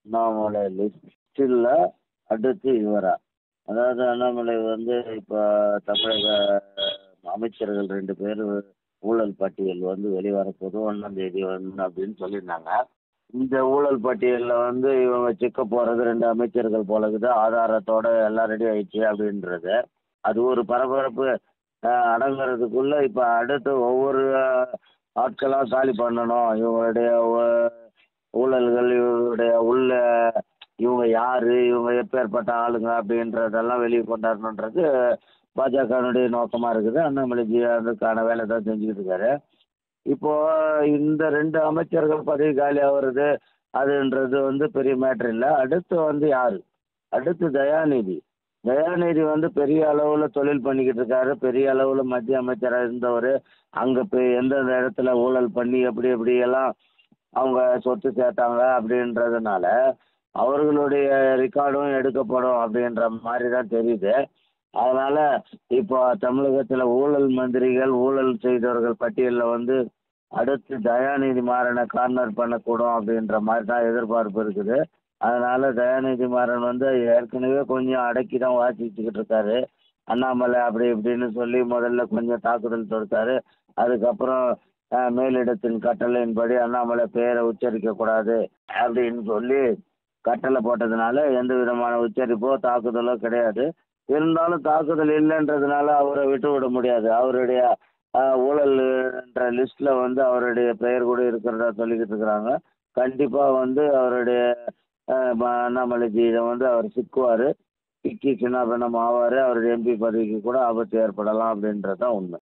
அண்ணாமலை லிஸ்ட்டில் அடுத்து இவரா அதாவது அண்ணாமலை வந்து இப்போ தமிழக அமைச்சர்கள் ரெண்டு பேர் ஊழல் பட்டியல் வந்து வெளிவரப்போது ஒன்றாந்தேதி வந்து அப்படின்னு சொல்லியிருந்தாங்க இந்த ஊழல் பட்டியலில் வந்து இவங்க சிக்க போகிறது ரெண்டு அமைச்சர்கள் போல இருக்குது ஆதாரத்தோட எல்லாம் ரெடி ஆயிடுச்சு அப்படின்றது அது ஒரு பரபரப்பு அஹ், அடங்குறதுக்குள்ள இப்போ அடுத்து ஒவ்வொரு அஹ், ஆட்களாக காலி பண்ணணும் இவங்களுடைய ஊ- ஊழல்கள் இவங்களுடைய உள்ள இவங்க யார் இவங்க எப்பேற்பட்ட ஆளுங்க அப்படின்றதெல்லாம் வெளியே கொண்டாடணுன்றது பாஜகனுடைய நோக்கமாக இருக்குது அண்ணாமலைஜி அதுக்கான வேலை தான் செஞ்சுக்கிட்டு இருக்காரு இப்போ இந்த ரெண்டு அமைச்சர்கள் பதவி காலி ஆகுறது அதுன்றது வந்து பெரிய மேட்ரு இல்லை அடுத்து வந்து யார் அடுத்து தயாநிதி தயாநிதி வந்து பெரிய அளவில் தொழில் பண்ணிக்கிட்டு இருக்காரு பெரிய அளவில் மத்திய அமைச்சராக இருந்தவர் அங்கே போய் எந்தெந்த இடத்துல ஊழல் பண்ணி எப்படி எப்படி எல்லாம் அவங்க சொத்து சேர்த்தாங்க அப்படின்றதுனால அவர்களுடைய ரெக்கார்டும் எடுக்கப்படும் அப்படின்ற மாதிரி தான் தெரியுது அதனால் இப்போ தமிழகத்தில் ஊழல் மந்திரிகள் ஊழல் செய்தவர்கள் பட்டியலில் வந்து அடுத்து தயாநிதி மாறனை கார்னர் பண்ணக்கூடும் அப்படின்ற மாதிரி தான் எதிர்பார்ப்பு இருக்குது அதனால் தயாநிதி மாறன் வந்து ஏற்கனவே கொஞ்சம் அடக்கி தான் வாசிச்சுக்கிட்டு இருக்காரு அண்ணாமலை அப்படி இப்படின்னு சொல்லி முதல்ல கொஞ்சம் தாக்குதல் தொடுத்தாரு அதுக்கப்புறம் அஹ், மேலிடத்தின் கட்டளையின்படி அண்ணாமலை பேரை உச்சரிக்கக்கூடாது அப்படின்னு சொல்லி கட்டளை போட்டதுனால எந்த விதமான உச்சரிப்போ தாக்குதலோ கிடையாது இருந்தாலும் தாக்குதல் இல்லைன்றதுனால அவரை விட்டு விட முடியாது அவருடைய ஆஹ், ஊழல்ன்ற லிஸ்ட்டில் வந்து அவருடைய பெயர் கூட இருக்கிறதா சொல்லிக்கிட்டு இருக்கிறாங்க கண்டிப்பாக வந்து அவருடைய ஆஹ், ம- அண்ணாமலைஜி இதை வந்து அவர் சிக்குவார் சிக்கி சின்ன பின்னம் ஆவார் அவருடைய எம்பி பதவிக்கு கூட ஆபத்து ஏற்படலாம் அப்படின்றது தான் உண்மை